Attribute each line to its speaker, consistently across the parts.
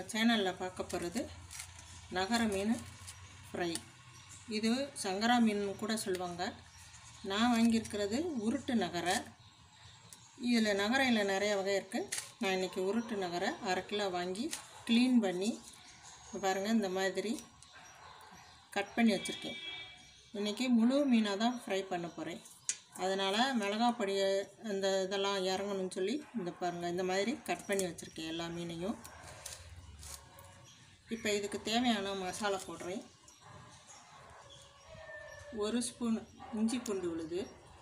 Speaker 1: சேனலில் பார்க்க போகிறது நகர மீன் ஃப்ரை இது சங்கரா மீன் கூட சொல்லுவாங்க நான் வாங்கியிருக்கிறது உருட்டு நகரை இதில் நகரையில் நிறைய வகை இருக்குது நான் இன்றைக்கி உருட்டு நகரை அரை கிலோ வாங்கி க்ளீன் பண்ணி இப்ப பாருங்கள் இந்த மாதிரி கட் பண்ணி வச்சுருக்கேன் இன்றைக்கி முழு மீனாக தான் ஃப்ரை பண்ண போகிறேன் அதனால் மிளகா பொடியை அந்த இதெல்லாம் இறங்கணும்னு சொல்லி இந்த பாருங்கள் இந்த மாதிரி கட் பண்ணி வச்சுருக்கேன் எல்லா மீனையும் இப்போ இதுக்கு தேவையான மசாலா போடுறேன் ஒரு ஸ்பூன் இஞ்சி பூண்டு விழுது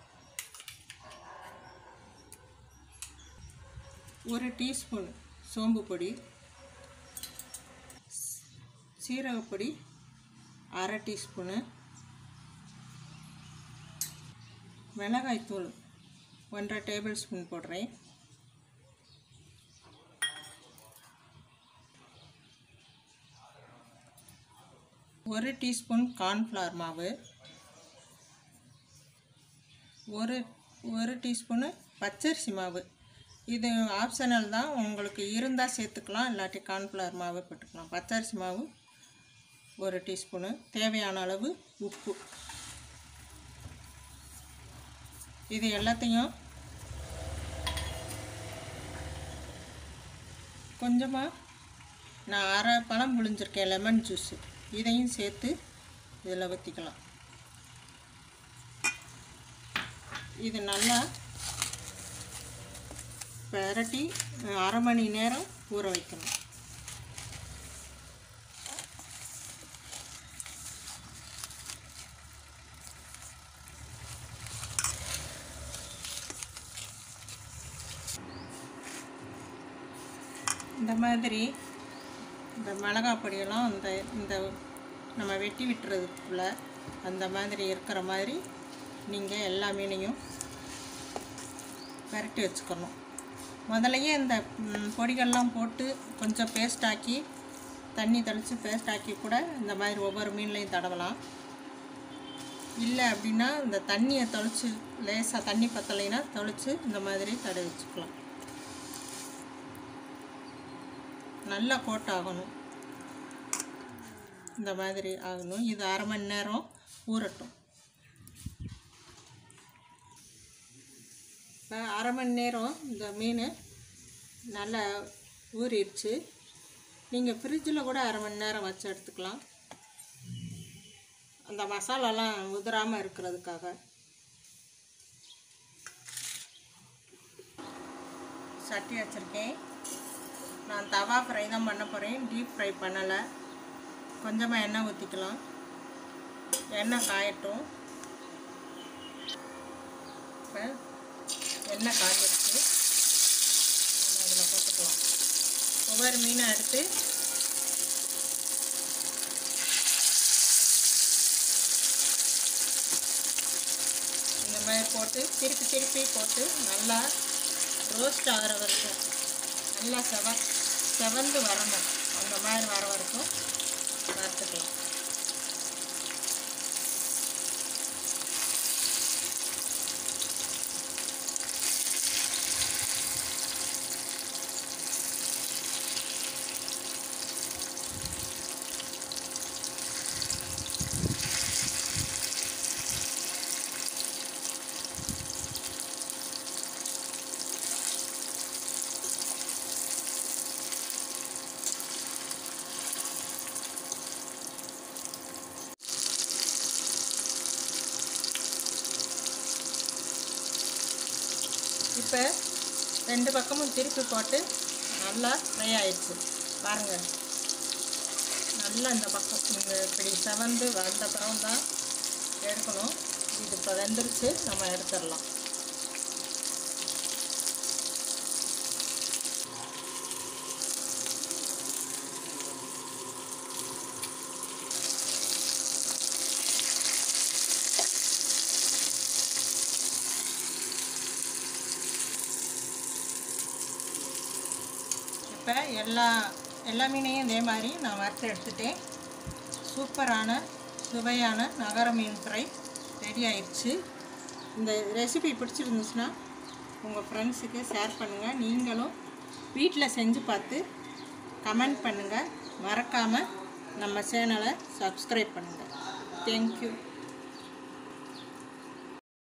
Speaker 1: ஒரு டீஸ்பூன் சோம்பு பொடி சீரகப்பொடி அரை டீஸ்பூனு மிளகாய்த்தூள் ஒன்றரை டேபிள் ஸ்பூன் போடுறேன் ஒரு டீஸ்பூன் கார்ன்ஃப்ளவர் மாவு ஒரு ஒரு டீஸ்பூனு பச்சரிசி மாவு இது ஆப்ஷனல் தான் உங்களுக்கு இருந்தால் சேர்த்துக்கலாம் இல்லாட்டி கார்ன்ஃப்ளவர் மாவு போட்டுக்கலாம் பச்சரிசி மாவு ஒரு டீஸ்பூனு தேவையான அளவு உப்பு இது எல்லாத்தையும் கொஞ்சமாக நான் அரை பழம் புழிஞ்சிருக்கேன் லெமன் ஜூஸு இதையும் சேர்த்து இதில் ஊற்றிக்கலாம் இது நல்லா பெரட்டி அரை மணி நேரம் ஊற வைக்கணும் இந்த மாதிரி இந்த மிளகாய் பொடியெல்லாம் இந்த இந்த நம்ம வெட்டி விட்டுறதுக்குள்ள அந்த மாதிரி இருக்கிற மாதிரி நீங்கள் எல்லா மீனையும் பரட்டி வச்சுக்கணும் முதலையே இந்த ம், பொடிகள்லாம் போட்டு கொஞ்சம் பேஸ்ட் ஆக்கி தண்ணி தெளித்து பேஸ்ட் ஆக்கி கூட இந்த மாதிரி ஒவ்வொரு மீன்லையும் தடவலாம் இல்லை அப்படின்னா இந்த தண்ணியை தொளிச்சு லேசாக தண்ணி பத்தலைன்னா தொளிச்சு இந்த மாதிரி தடவி வச்சுக்கலாம் நல்லா கோட் ஆகணும் இந்த மாதிரி ஆகணும் இது அரை மணி நேரம் ஊறட்டும் இப்போ அரை மணி நேரம் இந்த மீன் நல்லா ஊறிடுச்சு நீங்கள் ஃப்ரிட்ஜில் கூட அரை மணி நேரம் வச்சு எடுத்துக்கலாம் அந்த மசாலாலாம் உதிராமல் இருக்கிறதுக்காக சட்டி வச்சுருக்கேன் நான் தவா ஃப்ரை தான் பண்ண போகிறேன் டீப் ஃப்ரை பண்ணலை கொஞ்சமாக எண்ணெய் ஊற்றிக்கலாம் எண்ணெய் காயட்டும் இப்போ எண்ணெய் காஞ்சிருச்சு அதில் போட்டுக்கலாம் ஒவ்வொரு மீனை எடுத்து இந்த மாதிரி போட்டு திருப்பி திருப்பி போட்டு நல்லா ரோஸ்ட் ஆகிற வரைக்கும் நல்லா செவ செவந்து வரணும் அந்த மாதிரி வர வரைக்கும் வறுத்துக்கலாம் இப்போ ரெண்டு பக்கமும் திருப்பி போட்டு நல்லா ஃப்ரை ஆயிடுச்சு பாருங்கள் நல்லா இந்த பக்கம் இந்த இப்படி செவந்து வந்த பிறகு தான் எடுக்கணும் இது இப்போ வெந்துருச்சு நம்ம எடுத்துடலாம் இப்போ எல்லா எல்லா மீனையும் இதே மாதிரி நான் வறுத்து எடுத்துட்டேன் சூப்பரான சுவையான நகர மீன் ஃப்ரை ரெடி ஆயிடுச்சு இந்த ரெசிபி பிடிச்சிருந்துச்சுன்னா உங்கள் ஃப்ரெண்ட்ஸுக்கு ஷேர் பண்ணுங்கள் நீங்களும் வீட்டில் செஞ்சு பார்த்து கமெண்ட் பண்ணுங்கள் மறக்காமல் நம்ம சேனலை சப்ஸ்கிரைப் பண்ணுங்கள் தேங்க்யூ